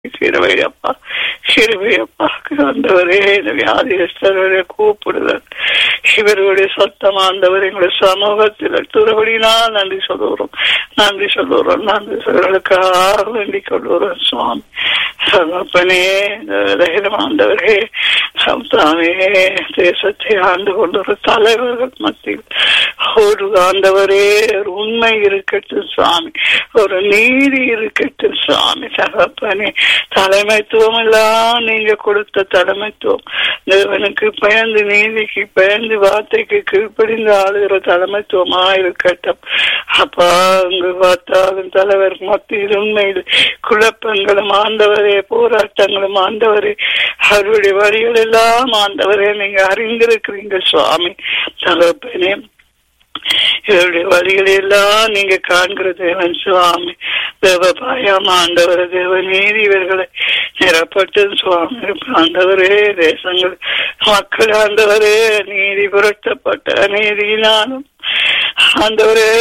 கிருபையப்பா கிருபையப்பா ஆண்டவரே இந்த வியாதியஸ்தரவரை கூப்பிடுதல் இவர்களுடைய சத்தம் ஆண்டவர் எங்களுடைய சமூகத்தில் துறவடினால் நன்றி சொல்லுறோம் நன்றி சொல்லுறோம் நன்றி சொல்லுகளுக்காக வேண்டிக் கொள்ளுறோம் சுவாமி சமப்பனே ஆண்டவரே தாமே தேசத்தை ஆண்டு கொண்டுற தலைவர்கள் மத்தியில் ஒரு ஆண்டவரே ஒரு உண்மை இருக்கட்டும் சுவாமி ஒரு நீதி இருக்கட்டும் சுவாமி தகப்பனே தலைமைத்துவம் எல்லாம் நீங்க கொடுத்த தலைமைத்துவம் தேவனுக்கு பயந்து நீதிக்கு பயந்து வார்த்தைக்கு கீழ்ப்படிந்து ஆளுகிற தலைமைத்துவமா இருக்கட்டும் அப்பா அங்கு பார்த்தாலும் தலைவர் மத்தியில் உண்மையில் குழப்பங்களும் ஆண்டவரே போராட்டங்களும் ஆண்டவரே அவருடைய வழிகள் எல்லாம் ஆண்டவரே நீங்க அறிந்திருக்கிறீங்க சுவாமி தகப்பனே இவருடைய வழிகளை எல்லாம் நீங்க காண்கிற தேவன் சுவாமி தேவ பாயம் ஆண்டவர் தேவ நீதி இவர்களை நிரப்பட்டு சுவாமி ஆண்டவரே தேசங்கள் மக்கள் ஆண்டவரே நீதி புரட்டப்பட்ட நீதியினாலும் ஆண்டவரே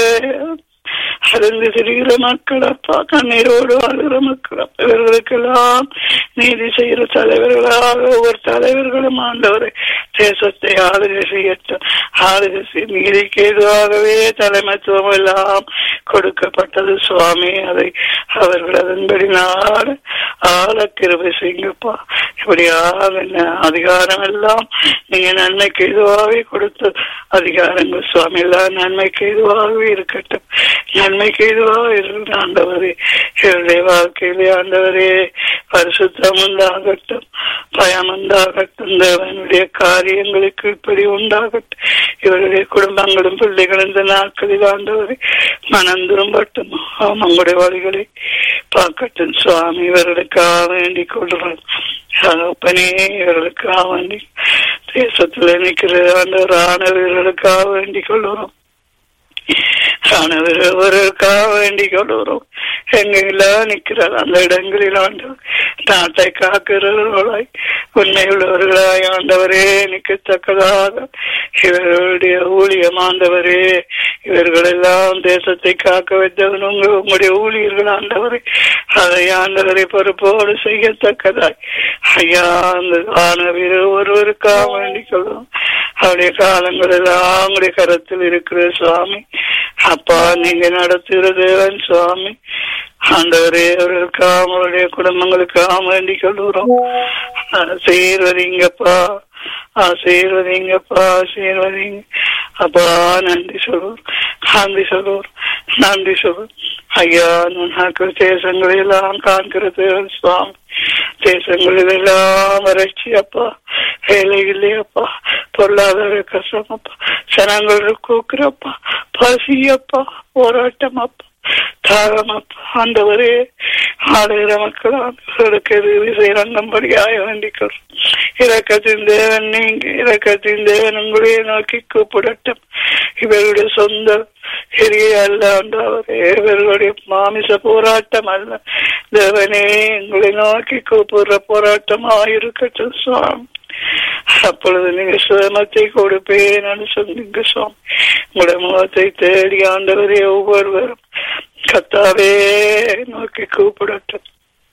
அருந்து திரிகிற மக்கள் அப்பா கண்ணீரோடு வாழ்கிற மக்கள் அப்பா இவர்களுக்கெல்லாம் நீதி செய்கிற தலைவர்களாக ஒவ்வொரு தலைவர்களும் ஆண்டவரை தேசத்தை ஆளுகை செய்யட்டும் ஆளுகை நீதிக்கு எதுவாகவே தலைமைத்துவம் எல்லாம் கொடுக்கப்பட்டது சுவாமி அதை அவர்கள் அதன்படி நாடு ஆள கிருபை செய்யுங்கப்பா இப்படியாக அதிகாரம் எல்லாம் நீங்க நன்மைக்கு எதுவாகவே கொடுத்த அதிகாரங்கள் சுவாமி எல்லாம் நன்மைக்கு எதுவாகவே இருக்கட்டும் நன்மைக்கு எதுவாக இருந்த ஆண்டவரே இவருடைய வாழ்க்கையிலே ஆண்டவரே பரிசுத்தம் உண்டாகட்டும் பயம் உண்டாகட்டும் தேவனுடைய காரியங்களுக்கு இப்படி உண்டாகட்டும் இவருடைய குடும்பங்களும் பிள்ளைகளும் இந்த நாட்களில் ஆண்டவரை மனம் திரும்பட்டும் அவங்களுடைய வழிகளை பார்க்கட்டும் சுவாமி இவர்களுக்காக வேண்டிக் கொள்கிறோம் தகப்பனே இவர்களுக்காக வேண்டி தேசத்தில் நிற்கிற ஆண்டவர் ஆனவர்களுக்காக வேண்டிக் கொள்கிறோம் ஒருவருக்காக வேண்டிக் கொள்கிறோம் எங்கெல்லாம் நிற்கிறார் அந்த இடங்களில் ஆண்டவர் நாட்டை காக்கிறவர்களாய் உண்மையுள்ளவர்களாய் ஆண்டவரே நிற்கத்தக்கதாக இவர்களுடைய ஊழியம் ஆண்டவரே இவர்கள் எல்லாம் தேசத்தை காக்க வைத்தவன் உங்க உங்களுடைய ஊழியர்கள் ஆண்டவரே அதை ஆண்டவரை பொறுப்போடு செய்யத்தக்கதாய் ஐயா அந்த ஆனவர் ஒருவருக்காக வேண்டிக் கொள்வோம் அவருடைய காலங்கள் எல்லாம் அவங்களுடைய கரத்தில் இருக்கிற சுவாமி அப்பா நீங்க நடத்துகிற தேவன் சுவாமி ஆண்டவரே அவர்களுக்காக அவருடைய குடும்பங்களுக்காக வேண்டிக் கொள்கிறோம் ஆசீர்வதிங்கப்பா ஆசீர்வதிங்கப்பா ஆசீர்வதிங்க அப்பா நன்றி சொல்லுவோம் நன்றி சொல்லுவோம் நன்றி சொல்லுவோம் ஐயா நாக்கள் தேசங்களை எல்லாம் காண்கிற தேவன் சுவாமி தேசங்களில் எல்லாம் வறட்சி அப்பா வேலை இல்லையப்பா பொருளாதார கஷ்டம் அப்பா ஜனங்கள் கூக்குறப்பா பசியப்பா போராட்டம் அப்பா தாகம் அப்பா ஆண்டவரே ஆளுகிற மக்கள் ஆண்டவர்களுக்கு எதிரி செய்யறங்கும்படியாக வேண்டிக்கிறோம் இறக்கத்தின் தேவன் நீங்க இறக்கத்தின் தேவன் உங்களையே நோக்கி கூப்பிடட்டும் இவர்களுடைய சொந்த எரிய அல்ல ஆண்டவரே இவர்களுடைய மாமிச போராட்டம் அல்ல தேவனே உங்களை நோக்கி கூப்பிடுற போராட்டமா இருக்கட்டும் சுவாமி அப்பொழுது நீங்க சுதமத்தை கொடுப்பேன் சொன்னீங்க சுவாமி உங்களுடைய முகத்தை தேடி ஆண்டவரே ஒவ்வொருவரும் கத்தாவே நோக்கி கூப்பிடட்டும்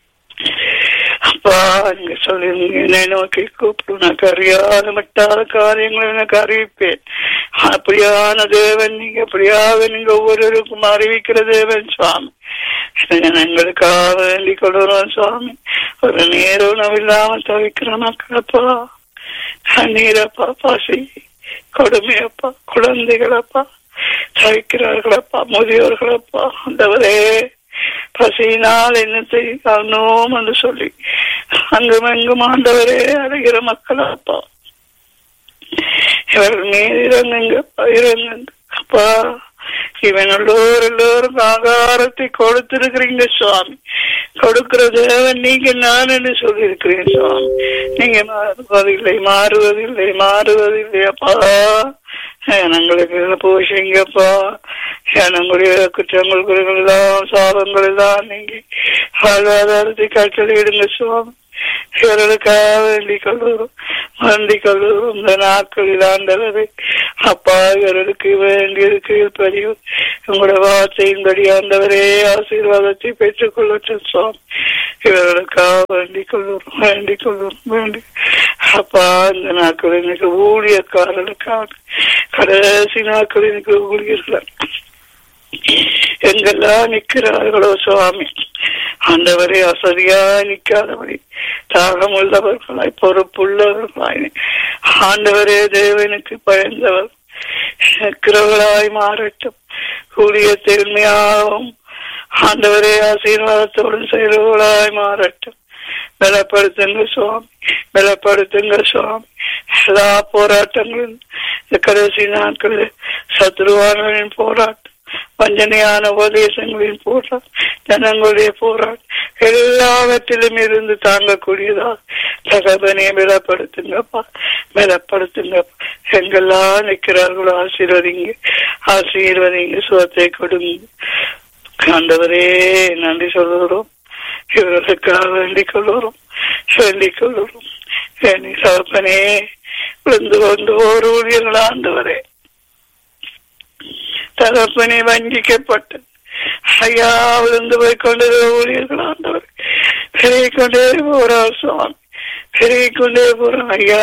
அப்பா நீங்க சொல்லிருந்தீங்க என்னை நோக்கி கூப்பிடும் எனக்கு அறியாத மட்டாத காரியங்களை எனக்கு அறிவிப்பேன் அப்படியான தேவன் நீங்க அப்படியாக நீங்க ஒவ்வொருவருக்கும் அறிவிக்கிற தேவன் சுவாமி எங்களுக்காக வேண்டிக் கொள்கிறோம் சுவாமி ஒரு நேரம் இல்லாம தவிக்கிற மக்களப்பா கண்ணீரப்பா பசி கொடுமையப்பா குழந்தைகளப்பா தவிக்கிறார்களப்பா முதியோர்களப்பா அந்தவரே பசியினால் என்ன செய்யணும் என்று சொல்லி அங்கும் எங்கும் ஆண்டவரே அடைகிற மக்கள் அப்பா இவர்கள் மீது இறங்குங்கப்பா இறங்குங்க அப்பா இவன் எல்லோரும் எல்லோரும் ஆகாரத்தை கொடுத்திருக்கிறீங்க சுவாமி கொடுக்கிற தேவன் நீங்க நான் என்று சொல்லியிருக்கிறேன் சுவாமி நீங்க மாறுவதில்லை மாறுவதில்லை மாறுவதில்லை அப்பா எங்களுக்கு போஷிங்கப்பா எங்களுடைய குற்றங்கள் குறைகள் எல்லாம் சாபங்கள் எல்லாம் நீங்கி வாழ்வாதாரத்தை கட்டளையிடுங்க சுவாமி இவர்களுக்காக வேண்டிக் கொள்ளுகிறோம் வேண்டிக் கொள்ளுகிறோம் இந்த நாட்களில் ஆண்டவரை அப்பா இவர்களுக்கு வேண்டியிருக்கு பதிவு உங்களுடைய வார்த்தையின்படி ஆண்டவரே ஆசீர்வாதத்தை பெற்றுக் கொள்ளட்டும் சுவாமி இவர்களுக்காக வேண்டிக் கொள்ளுகிறோம் வேண்டிக் கொள்ளுகிறோம் வேண்டி அப்பா இந்த நாட்கள் எனக்கு ஊழியக்காரர்களுக்காக கடைசி நாட்கள் எனக்கு ஊழியர்கள் எங்கெல்லாம் நிற்கிறார்களோ சுவாமி ஆண்டவரே அசதியா நிற்காதபடி தாகம் உள்ளவர்களாய் பொறுப்புள்ளவர்களாய் ஆண்டவரே தேவனுக்கு பயந்தவர் நிற்கிறவர்களாய் மாறட்டும் ஊழியத்தை உண்மையாகவும் ஆண்டவரே ஆசீர்வாதத்தோடு செய்கிறவர்களாய் மாறட்டும் பலப்படுத்துங்க சுவாமி பலப்படுத்துங்க சுவாமி எல்லா போராட்டங்களும் இந்த கடைசி நாட்களில் சத்ருவானவரின் போராட்டம் வஞ்சனையான உபதேசங்களின் போராட்டம் ஜனங்களுடைய போராட்டம் எல்லாவற்றிலும் இருந்து தாங்கக்கூடியதா தகவனே பலப்படுத்துங்கப்பா பலப்படுத்துங்கப்பா எங்கெல்லாம் நிற்கிறார்களோ ஆசீர்வதிங்க ஆசீர்வதிங்க சுகத்தை கொடுங்க ஆண்டவரே நன்றி சொல்லுகிறோம் இவர்களுக்காக வேண்டிக் கொள்ளுகிறோம் வேண்டிக் கொள்ளுகிறோம் வேண்டி சகப்பனே விழுந்து கொண்டு ஒரு ஊழியர்கள் ஆண்டவரே தகப்பனே வஞ்சிக்கப்பட்டு ஐயா விழுந்து போய் கொண்டிருக்கிற ஊழியர்கள் ஆண்டவர் பெருகி கொண்டே போறார் சுவாமி பெருகி கொண்டே போறான் ஐயா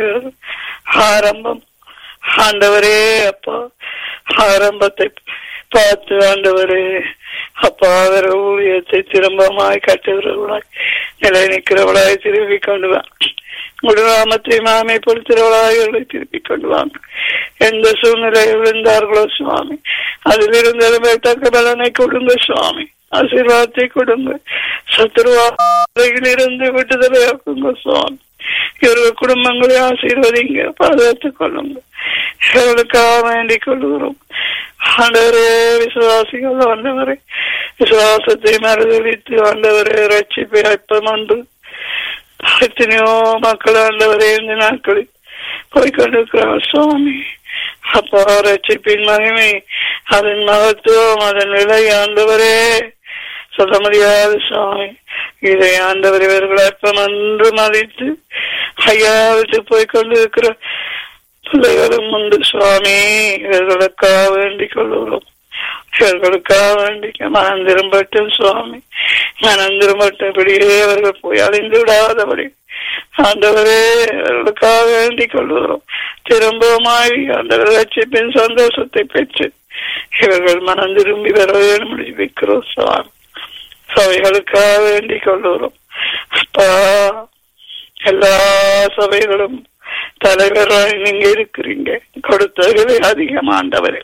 ஆரம்பம் ஆண்டவரே அப்பா ஆரம்பத்தை பார்த்து ஆண்டவரே அப்பா அவர் ஊழியத்தை திரும்பமாய் கட்டுகிறவர்களாய் நிலை நிற்கிறவளாய் திரும்பி கொண்டு வா குடுராமத்தை மாமைப்படுத்துகிறவளாய் அவர்களை திருப்பி கொண்டு வாங்க எந்த சூழ்நிலையில் விழுந்தார்களோ சுவாமி அதிலிருந்து தக்க பலனை கொடுங்க சுவாமி ஆசீர்வாதத்தை கொடுங்க சத்துருவாயில் இருந்து விட்டுதலையாக்குங்க சுவாமி இவர்கள் குடும்பங்களை ஆசீர்வதிங்க பாதுகாத்துக் கொள்ளுங்க இவர்களுக்காக வேண்டிக் கொள்கிறோம் ஆண்டவரே விசுவாசிகள் ஆண்டவரே விசுவாசத்தை மறுதளித்து ஆண்டவரே ரட்சிப்பை அற்பம் உண்டு எத்தனையோ மக்கள் ஆண்டவரே இந்த நாட்களில் போய்கொண்டிருக்கிறார் சுவாமி அப்பா ரட்சிப்பின் மகிமை அதன் மகத்துவம் அதன் விலை ஆண்டவரே சொல்ல முடியாது சுவாமி இதை ஆண்டவர் இவர்கள் அற்பம் என்று மதித்து ஐயா விட்டு போய் கொண்டிருக்கிற பிள்ளைகளும் உண்டு சுவாமி இவர்களுக்காக வேண்டிக் கொள்கிறோம் இவர்களுக்காக வேண்டிக்க மனம் திரும்பட்டும் சுவாமி மனம் திரும்பட்டபடியே அவர்கள் போய் அழிந்து விடாதபடி ஆண்டவரே அவர்களுக்காக வேண்டிக் கொள்கிறோம் திரும்பவுமாய் ஆண்டவர் ரட்சிப்பின் சந்தோஷத்தை பெற்று இவர்கள் மனம் திரும்பி வர வேண்டும் வைக்கிறோம் சுவாமி சபைகளுக்காக வேண்டிக் கொள்கிறோம் அப்பா எல்லா சபைகளும் தலைவராய் நீங்க இருக்கிறீங்க கொடுத்தவர்களே அதிகமாண்டவரே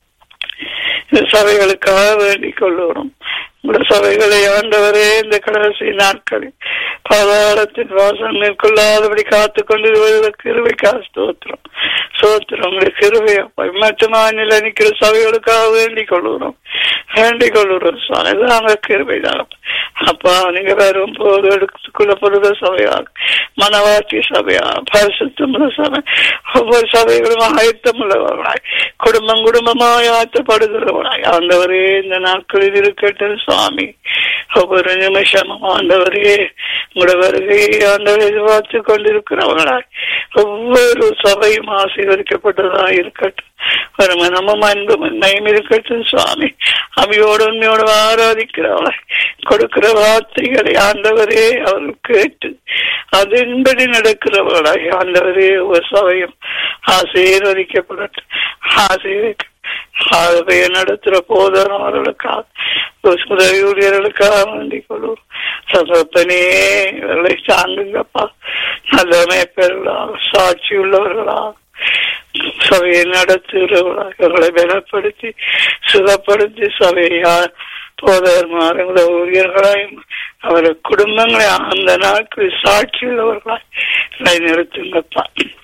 இந்த சபைகளுக்காக வேண்டிக் கொள்ளுகிறோம் உங்களோட சபைகளை ஆண்டவரே இந்த கடைசி நாட்களில் பாதாளத்தின் வாசம் மேற்கொள்ளாதபடி காத்து கொண்டு கிருவைக்கா ஸ்தோத்திரம் சோத்திரம் உங்களுடைய கிருவையை மட்டுமா நிலை நிற்கிற சபைகளுக்காக வேண்டிக் கொள்ளுகிறோம் வேண்டிக் கொள்ளுகிறோம் சுவாமி தாங்க கிருவைதான் அப்பா நீங்க வரும் போது எடுத்துக்கொள்ள பொழுத சபையா மனவாட்டி சபையா பரிசுத்தமுள்ள சபை ஒவ்வொரு சபைகளும் ஆயத்தமுள்ளவர்களாய் குடும்பம் குடும்பமாய் ஆயத்தப்படுகிறவர்களாய் ஆண்டவரே இந்த நாட்களில் இருக்கட்டும் சுவாமி ஒவ்வொரு நிமிஷமும் ஆண்டவரே உங்களோட வருகையை ஆண்டவர் எதிர்பார்த்து கொண்டிருக்கிறவர்களாய் ஒவ்வொரு சபையும் ஆசீர்வதிக்கப்பட்டதா இருக்கட்டும் ஒரு மனமும் அன்பும் உண்மையும் இருக்கட்டும் சுவாமி அவையோடு உண்மையோடு ஆராதிக்கிறவளாய் கொடுக்கிற வார்த்தைகளை ஆண்டவரே அவர்கள் கேட்டு அதன்படி நடக்கிறவர்களாய் ஆண்டவரே ஒரு சபையும் ஆசீர்வதிக்கப்படட்டும் ஆசீர்வதிக்க ஆகவே நடத்துற போதனவர்களுக்காக உதவி ஊழியர்களுக்காக வேண்டிக் கொள்வோம் சகப்பனே இவர்களை சாங்குங்கப்பா நல்ல மேய்ப்பர்களாக சாட்சி உள்ளவர்களாக சபையை நடத்துகிறவர்களாக இவர்களை பலப்படுத்தி சுகப்படுத்தி சபையா போதர்மாரங்கள ஊழியர்களாயும் அவரை குடும்பங்களை அந்த நாட்களில் சாட்சி உள்ளவர்களாய் நிறுத்துங்கப்பா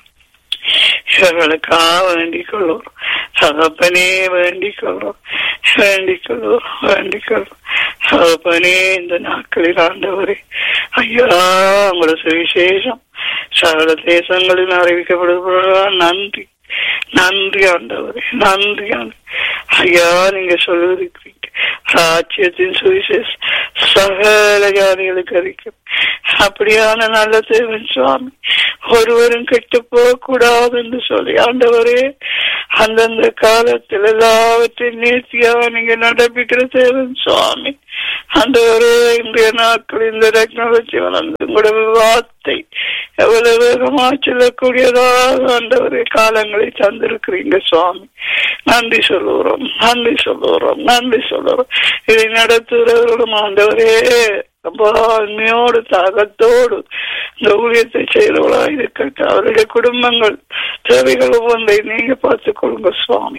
இவர்களுக்காக வேண்டிக் கொள்வோம் சகப்பனே வேண்டிக் கொள்வோம் வேண்டிக் கொள்வோம் வேண்டிக் கொள்வோம் சகப்பனே இந்த நாட்களில் ஆண்டவரே ஐயா உங்களோட சுவிசேஷம் சகல தேசங்களில் அறிவிக்கப்படுவதா நன்றி நன்றி ஆண்டவரே நன்றி ஆண்டவரே. ஐயா நீங்க சொல்லிருக்கிறீங்க ராஜ்யத்தின் சுவிசேஷ சகல ஜாதிகளுக்கு அறிக்கும் அப்படியான நல்ல தேவன் சுவாமி ஒருவரும் கெட்டு போக கூடாது என்று சொல்லி ஆண்டவரே அந்தந்த காலத்தில் எல்லாவற்றையும் நேர்த்தியாக நீங்க நடப்பிக்கிற தேவன் சுவாமி ஆண்டவரே இன்றைய நாட்கள் இந்த டெக்னாலஜி வளர்ந்து உங்களோட வார்த்தை எவ்வளவு வேகமா செல்லக்கூடியதாக ஆண்டவரே காலங்களை தந்திருக்கிறீங்க சுவாமி நன்றி சொல்லுகிறோம் நன்றி சொல்லுகிறோம் நன்றி சொல்லுகிறோம் இதை நடத்துகிறவர்களும் ஆண்டவரே ரொம்ப அண்மையோடு தாகத்தோடு இந்த ஊழியத்தை செய்கிறவர்களா இருக்கட்டும் அவருடைய குடும்பங்கள் தேவைகள் ஒவ்வொன்றை நீங்க பார்த்துக் கொள்ளுங்க சுவாமி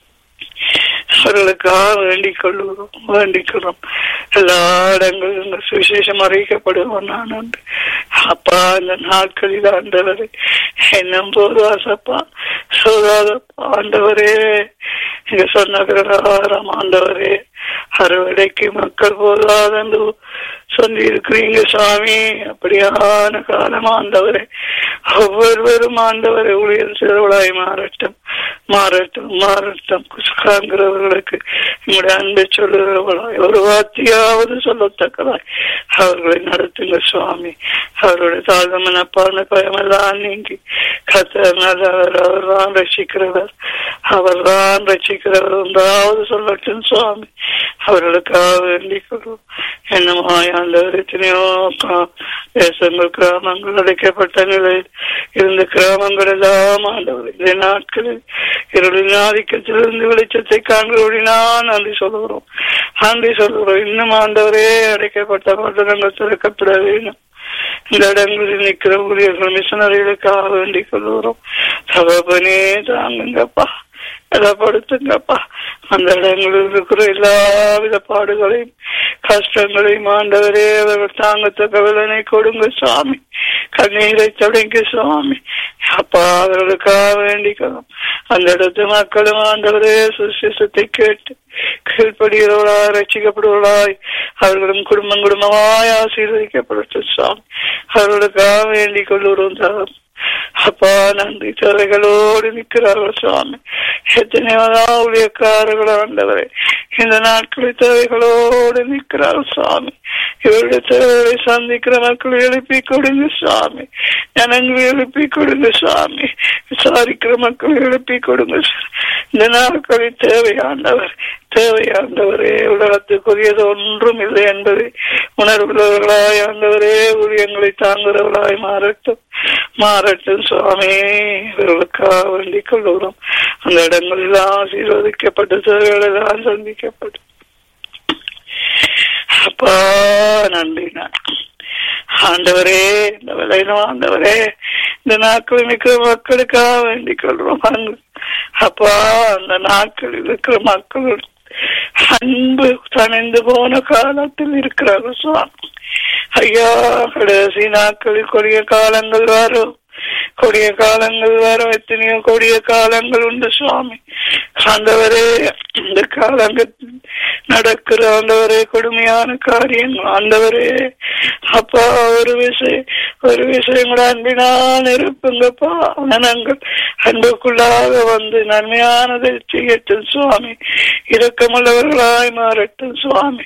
அவர்களுக்காக வேண்டிக் கொள்ளுகிறோம் வேண்டிக் கொள்ளும் எல்லா இடங்களிலும் இந்த சுவிசேஷம் அறிவிக்கப்படுவோம் நான் உண்டு அப்பா இந்த நாட்களில் ஆண்டவரே என்னும் போது ஆசப்பா சோதாதப்பா ஆண்டவரே நீங்க சொன்ன பிரகாரம் ஆண்டவரே அறுவடைக்கு மக்கள் போதாதென்று சொல்லி இருக்கிறீங்க சுவாமி அப்படியான காலம் ஆண்டவரே ஒவ்வொருவரும் ஆண்டவரை ஊழியர் சிறுவளாய் மாறட்டும் மாறட்டும் மாறட்டும் குசுகாங்கிறவர்களுக்கு உங்களுடைய அன்பை சொல்லுகிறவர்களாய் ஒரு வார்த்தையாவது சொல்லத்தக்கதாய் அவர்களை நடத்துங்க சுவாமி அவருடைய தாழ்ந்த மனப்பான பயமெல்லாம் நீங்கி கத்தர் நல்லவர் அவர் தான் ரசிக்கிறவர் அவர் தான் ரசிக்கிறவர் ஒன்றாவது சொல்லட்டும் சுவாமி அவர்களுக்காக வேண்டிக் கொள்வோம் என்னமாய் ஆண்டவர் எத்தனையோ கா- தேசங்கள் கிராமங்கள் அடைக்கப்பட்ட நிலையில் இருந்த கிராமங்கள் எல்லாம் ஆண்டவர் இந்த நாட்களில் இருளின் ஆதிக்கத்திலிருந்து வெளிச்சத்தை காண்கிறோடினால் நன்றி சொல்லுகிறோம் நன்றி சொல்லுகிறோம் இன்னும் ஆண்டவரே அடைக்கப்பட்ட பட்டணங்கள் திறக்கப்பட வேண்டும் இந்த இடங்களில் நிற்கிற ஊழியர்கள் மிஷனரிகளுக்காக வேண்டிக் கொள்கிறோம் தகப்பனே தாங்குங்கப்பா பலப்படுத்துங்கப்பா அந்த இடங்களில் இருக்கிற எல்லாவித பாடுகளையும் கஷ்டங்களையும் ஆண்டவரே அவர்கள் தாங்கத்தக்க விலனை கொடுங்க சுவாமி கண்ணீரை தொடங்க சுவாமி அப்பா அவர்களுக்காக வேண்டிக்கணும் அந்த இடத்து மக்களும் ஆண்டவரே சுசிசத்தை கேட்டு கீழ்ப்படுகிறவர்களாய் ரசிக்கப்படுவர்களாய் அவர்களும் குடும்பம் குடும்பமாய் ஆசீர்வதிக்கப்படட்டும் சுவாமி அவர்களுக்காக வேண்டிக் கொள்ளுறோம் தகவல் அப்பா நன்றி தேவைகளோடு நிற்கிறார்கள் சுவாமி எத்தனையோ ஊழியக்காரர்கள் ஆண்டவரே இந்த நாட்களில் தேவைகளோடு நிற்கிறார்கள் சுவாமி இவருடைய தேவைகளை சந்திக்கிற மக்கள் எழுப்பி கொடுங்க சுவாமி ஜனங்களை எழுப்பி கொடுங்க சுவாமி விசாரிக்கிற மக்கள் எழுப்பி கொடுங்க இந்த நாட்களில் தேவையாண்டவர் தேவையாண்டவரே உலகத்துக்குரியது ஒன்றும் இல்லை என்பதை உணர்வுள்ளவர்களாய் ஆண்டவரே ஊழியங்களை தாங்குறவர்களாய் மாறட்டும் மாறட்டும் சுவாமி இவர்களுக்காக வேண்டிக் கொள்கிறோம் அந்த இடங்களில் ஆசீர்வதிக்கப்பட்ட தேவைகள் எல்லாம் சந்திக்கப்படும் அப்பா நன்றி நான் ஆண்டவரே இந்த விளையிலும் ஆண்டவரே இந்த நாட்களில் இருக்கிற மக்களுக்காக வேண்டிக் கொள்றோம் அன்பு. அப்பா அந்த நாட்களில் இருக்கிற மக்கள் அன்பு தணிந்து போன காலத்தில் இருக்கிறார்கள் சுவாமி ஐயா கடைசி நாட்களில் கொடிய காலங்கள் வரும் கொடிய காலங்கள் வரும் எத்தனையோ கொடிய காலங்கள் உண்டு சுவாமி ஆண்டவரே இந்த காலங்கள் நடக்கிற ஆண்டவரே கொடுமையான காரியங்கள் ஆண்டவரே அப்பா ஒரு விஷயம் ஒரு விஷயம் கூட அன்பினால் இருப்புங்கப்பா மனங்கள் அன்புக்குள்ளாக வந்து நன்மையானதை செய்யட்டும் சுவாமி இரக்கமுள்ளவர்களாய் மாறட்டும் சுவாமி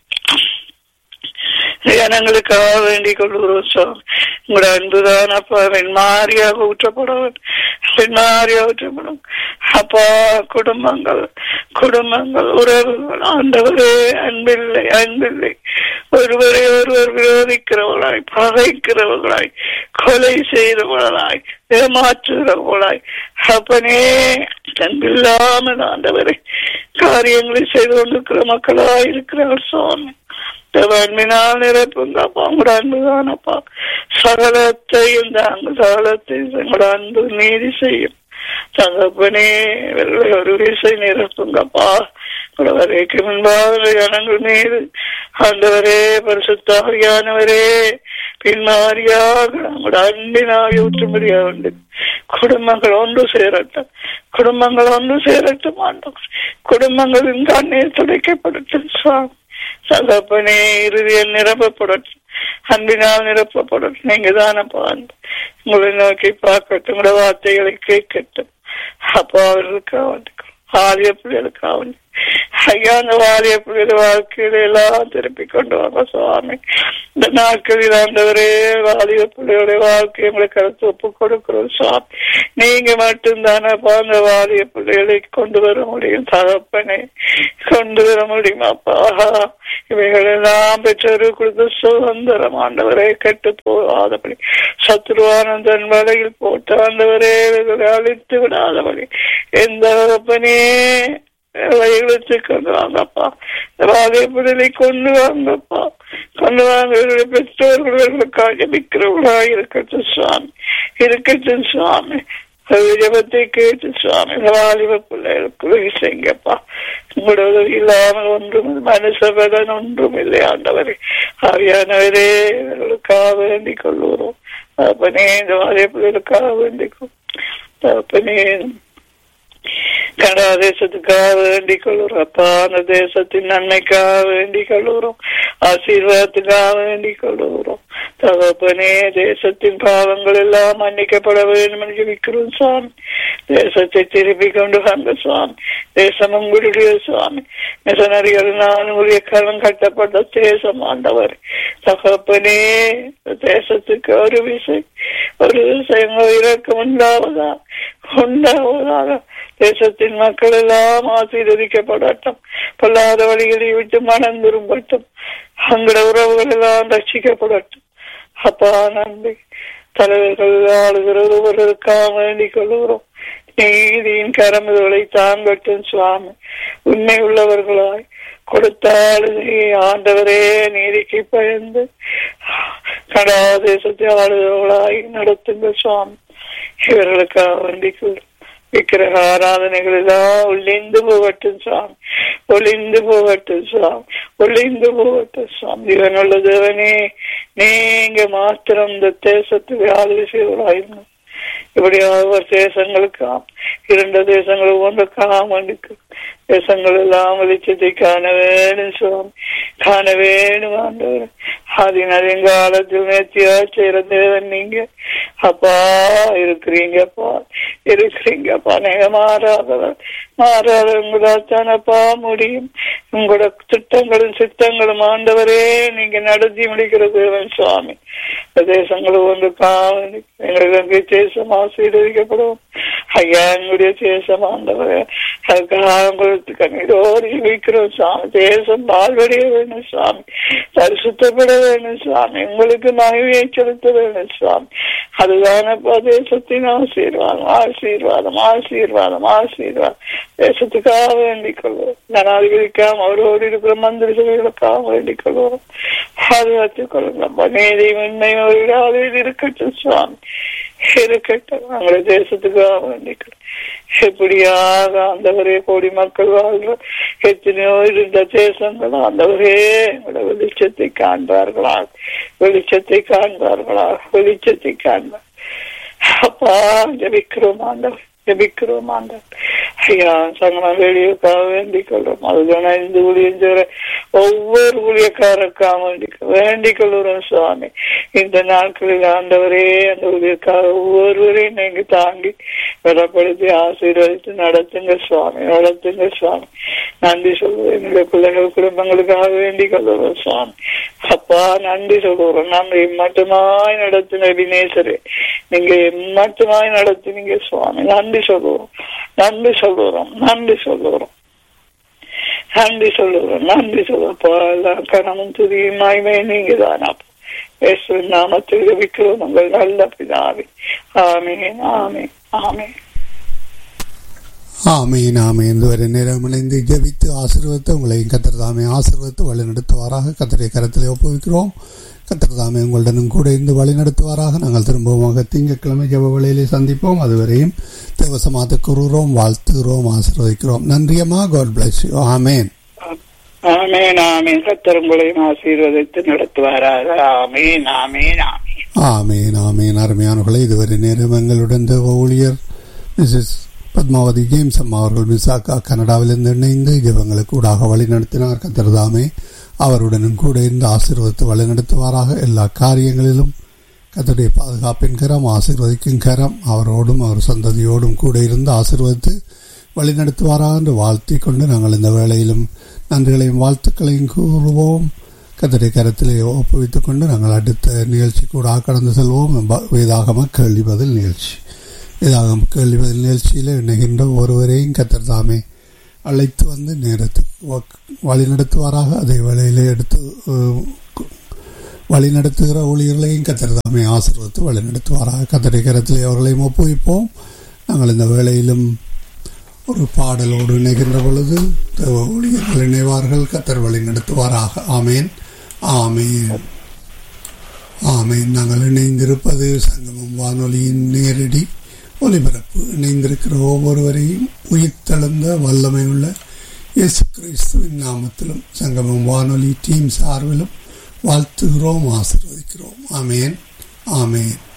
ஜனங்களுக்காக வேண்டிக் கொள்கிறோம் சுவாமி உங்களோட அன்புதான் அப்பா வெண்மாரியாக ஊற்றப்படும் வெண்மாரியாக ஊற்றப்படும் அப்பா குடும்பங்கள் குடும்பங்கள் உறவுகள் ஆண்டவரே அன்பில்லை அன்பில்லை ஒருவரை ஒருவர் விரோதிக்கிறவர்களாய் பகைக்கிறவர்களாய் கொலை செய்கிறவர்களாய் ஏமாற்றுகிறவர்களாய் அப்பனே அன்பில்லாமல் ஆண்டவரை காரியங்களை செய்து கொண்டிருக்கிற மக்களாய் இருக்கிறார் சுவாமி அன்பினால் நிரப்புங்கப்பா உங்களோட அன்புதானப்பா சகலத்தையும் தாங்க சகலத்தையும் உங்களோட அன்பு நீதி செய்யும் தகப்பனே இவர்களை ஒரு விசை நிரப்புங்கப்பா வரைக்கு முன்பாக ஜனங்கள் மீது ஆண்டவரே பரிசுத்தாரியானவரே பின்மாரியாக நம்முடைய அன்பினாக ஊற்றும்படியாக உண்டு குடும்பங்கள் ஒன்று சேரட்டும் குடும்பங்கள் ஒன்று சேரட்டும் ஆண்டவர் குடும்பங்களின் கண்ணீர் துடைக்கப்படட்டும் சுவாமி சகப்பனே இறுதியில் நிரப்பப்படட்டும் அன்பினால் நிரப்பப்படட்டும் நீங்க தானப்பா அன்பு உங்களை நோக்கி பார்க்கட்டும் உங்களோட வார்த்தைகளை கேட்கட்டும் அப்பா அவர்களுக்காக வேண்டிக்கிறோம் வாலிய பிள்ளைகளுக்காக வேண்டி ஐயா அந்த வாலிய பிள்ளைகள் வாழ்க்கையில எல்லாம் திருப்பி கொண்டு வாங்க சுவாமி இந்த நாட்களில் ஆண்டவரே வாலிய பிள்ளைகளுடைய வாழ்க்கையை உங்களை கருத்து ஒப்பு கொடுக்கிறோம் சுவாமி நீங்க மட்டும்தானப்பா அந்த வாலிய பிள்ளைகளை கொண்டு வர முடியும் தகப்பனை கொண்டு வர முடியும் அப்பா இவைகள் எல்லாம் பெற்றோரு கொடுத்த சுதந்திரம் ஆண்டவரை கெட்டு போகாதபடி சத்ருவானந்தன் வலையில் போட்டு ஆண்டவரே இவைகளை அழித்து விடாதபடி எந்த தகப்பனே வயலுக்கு கொண்டு வாங்கப்பா வாழைப்படலை கொண்டு வாங்கப்பா கொண்டு வாங்க இவருடைய பெற்றோர்களுக்காக நிற்கிறவர்களாக இருக்கட்டும் சுவாமி இருக்கட்டும் சுவாமி ஜபத்தை கேட்டு சுவாமி வாலிப பிள்ளைகளுக்கு உதவி செய்யுங்கப்பா உங்களோட உதவி இல்லாமல் ஒன்றும் மனுஷபலன் ஒன்றும் இல்லை ஆண்டவரே ஆவியானவரே இவர்களுக்காக வேண்டிக் கொள்ளுகிறோம் அப்பனே இந்த வாலிப பிள்ளைகளுக்காக வேண்டிக் கொள் அப்பனே கனடா தேசத்துக்காக வேண்டிக் கொள்ளுறோம் அப்பா அந்த தேசத்தின் நன்மைக்காக வேண்டிக் கொள்ளுறோம் ஆசீர்வாதத்துக்காக வேண்டிக் கொள்ளுகிறோம் தகப்பனே தேசத்தின் பாவங்கள் எல்லாம் மன்னிக்கப்பட வேண்டும் என்று ஜெபிக்கிறோம் சுவாமி தேசத்தை திருப்பி கொண்டு வந்த சுவாமி தேசம் உங்களுடைய சுவாமி மிஷனரிகள் உங்களுடைய கரம் கட்டப்பட்ட தேசம் ஆண்டவர் தகப்பனே தேசத்துக்கு ஒரு விசை ஒரு விஷயம் இறக்கம் உண்டாவதா உண்டாவதாக தேசத்தின் மக்கள் எல்லாம் ஆசீர்வதிக்கப்படட்டும் பொல்லாத வழிகளை விட்டு மனம் திரும்பட்டும் அங்கட உறவுகள் எல்லாம் ரட்சிக்கப்படட்டும் அப்பா நன்றி தலைவர்கள் ஆளுகிற ஒருவருக்காக வேண்டிக் கொள்கிறோம் நீதியின் கரமுதலை தாங்கட்டும் சுவாமி உண்மை உள்ளவர்களாய் கொடுத்தால் ஆண்டவரே நீதிக்கு பயந்து கடா தேசத்தை ஆளுகிறவர்களாய் நடத்துங்க சுவாமி இவர்களுக்காக வேண்டிக் கொள்ளும் விக்கிரக ஆராதனைகள் எல்லாம் ஒளிந்து போகட்டும் சுவாமி ஒளிந்து போகட்டும் சுவாமி ஒளிந்து போகட்டும் சுவாமி இவனுள்ள தேவனே நீங்க மாத்திரம் இந்த தேசத்துக்கு ஆளுகை செய்வராயிருந்தோம் இப்படியாக ஒரு தேசங்களுக்காம் இரண்டு தேசங்கள் ஒன்றுக்காம் வேண்டிக்கு தேசங்கள் எல்லாம் வெளிச்சத்தை காண வேணும் சுவாமி காண வேணும் ஆண்டவர் அதன் அதிகாலத்தில் நேர்த்தியா செய்யற தேவன் நீங்க அப்பா இருக்கிறீங்கப்பா இருக்கிறீங்கப்பா நீங்க மாறாதவர் மாறாதவங்களால் தானப்பா முடியும் உங்களோட திட்டங்களும் சித்தங்களும் ஆண்டவரே நீங்க நடத்தி முடிக்கிற தேவன் சுவாமி தேசங்களும் ஒன்று காவல் எங்களுக்கு தேசம் ஆசீர்வதிக்கப்படும் ஐயா எங்களுடைய தேசம் ஆண்டவரே அதுக்காக உங்களுக்கு கண்ணீரோடு வைக்கிறோம் சுவாமி தேசம் பால்வடைய வேணும் சுவாமி பரிசுத்தப்பட வேணும் சுவாமி உங்களுக்கு மகிழ்ச்சியை செலுத்த வேணும் சுவாமி அதுதானப்பா தேசத்தின் ஆசீர்வாதம் ஆசீர்வாதம் ஆசீர்வாதம் ஆசீர்வாதம் தேசத்துக்காக வேண்டிக் கொள்வோம் ஜனாதிபதிக்காக அவரோடு இருக்கிற மந்திரி சபைகளுக்காக வேண்டிக் கொள்வோம் பாதுகாத்துக் கொள்ளுங்க நீதி உண்மை அவர்களால் இருக்கட்டும் சுவாமி இருக்கட்டும் நம்முடைய தேசத்துக்காக வேண்டிக்கிறோம் எப்படியாக ஆண்டவரே கோடி மக்கள் வாழ்ற எத்தனையோ இருந்த தேசங்கள் ஆண்டவரே எங்களோட வெளிச்சத்தை காண்பார்களா வெளிச்சத்தை காண்பார்களா வெளிச்சத்தை காண்பார் அப்பா ஜபிக்கிறோம் ஆண்டவர் ஜபிக்கிறோம் ஆண்டவர் ஐயா சங்கமம் வெளியுக்காக வேண்டிக் கொள்றோம் அதுதானே இந்த ஊழியம் செய்கிற ஒவ்வொரு ஊழியக்காரருக்காக வேண்டிக் வேண்டிக் கொள்கிறோம் சுவாமி இந்த நாட்களில் ஆண்டவரே அந்த ஊழியக்காக ஒவ்வொருவரையும் நீங்க தாங்கி பலப்படுத்தி ஆசீர்வதித்து நடத்துங்க சுவாமி நடத்துங்க சுவாமி நன்றி சொல்லுவோம் எங்களுடைய பிள்ளைகள் குடும்பங்களுக்காக வேண்டிக் கொள்கிறோம் சுவாமி அப்பா நன்றி சொல்லுகிறோம் நம்ம மட்டுமாய் நடத்தின வினேசரே நீங்க மட்டுமாய் நடத்தினீங்க சுவாமி நன்றி சொல்லுவோம் நன்றி சொல்லுறோம் நன்றி சொல்லுறோம் நன்றி சொல்லுறோம் நன்றி சொல்லுவோம் கணமும் துதியும் மயமே நீங்க தானா இயேசு நாமத்தில் ஜபிக்கிறோம் உங்கள் நல்ல பிதாவே ஆமேன் ஆமேன் ஆமேன் ஆமீன் ஆமீன் இதுவரை நேரம் இணைந்து ஜபித்து ஆசீர்வத்தை உங்களையும் கத்திர தாமே ஆசீர்வத்து வழி நடத்துவாராக கத்திரை கரத்திலே ஒப்புவிக்கிறோம் கத்திர தாமே உங்களுடனும் கூட இருந்து வழி நடத்துவாராக நாங்கள் திரும்பமாக திங்கட்கிழமை ஜப வழியிலே சந்திப்போம் அதுவரையும் தேவசமாத்த கூறுகிறோம் வாழ்த்துகிறோம் ஆசீர்வதிக்கிறோம் நன்றியம்மா காட் பிளஸ் யூ ஆமேன் ஆமேன் ஆமேன் கத்தர் உங்களையும் ஆசீர்வதித்து நடத்துவாராக ஆமேன் ஆமேன் ஆமேன் ஆமேன் ஆமேன் அருமையானவர்களை இதுவரை நேரம் எங்களுடன் தேவ ஊழியர் மிஸ்ஸஸ் பத்மாவதி ஜேம்ஸ் அம்மா அவர்கள் மிசாக்கா கனடாவிலிருந்து இணைந்து ஜெபங்களுக்கு ஊடாக வழி நடத்தினார் கத்திரதாமே அவருடனும் கூட இருந்து ஆசீர்வதித்து வழி நடத்துவாராக எல்லா காரியங்களிலும் கத்தருடைய பாதுகாப்பின் கரம் ஆசீர்வதிக்கும் கரம் அவரோடும் அவர் சந்ததியோடும் கூட இருந்து ஆசீர்வதித்து வழிநடத்துவாராக என்று வாழ்த்தி கொண்டு நாங்கள் இந்த வேளையிலும் நன்றிகளையும் வாழ்த்துக்களையும் கூறுவோம் கத்தரை கரத்திலே ஒப்புவித்துக் கொண்டு நாங்கள் அடுத்த நிகழ்ச்சி கூட கடந்து செல்வோம் வேதாகம கேள்வி பதில் நிகழ்ச்சி வேதாகம கேள்வி பதில் நிகழ்ச்சியில் இணைகின்ற ஒருவரையும் கத்தர் தாமே அழைத்து வந்து நேரத்துக்கு வழி நடத்துவாராக அதே வேளையிலே எடுத்து வழி நடத்துகிற ஊழியர்களையும் கத்தர் தாமே ஆசீர்வத்து வழி நடத்துவாராக கத்தரை கரத்திலே அவர்களையும் ஒப்புவிப்போம் நாங்கள் இந்த வேளையிலும் ஒரு பாடலோடு இணைகின்ற பொழுது ஊழியர்கள் இணைவார்கள் கத்தர் வழி நடத்துவாராக ஆமேன் ஆமேன் ஆமேன் நாங்கள் இணைந்திருப்பது சங்கமம் வானொலியின் நேரடி ஒலிபரப்பு இணைந்திருக்கிற ஒவ்வொருவரையும் உயிர்த்தெழுந்த வல்லமை உள்ள இயேசு கிறிஸ்துவின் நாமத்திலும் சங்கமம் வானொலி டீம் சார்பிலும் வாழ்த்துகிறோம் ஆசிர்வதிக்கிறோம் ஆமேன் ஆமேன்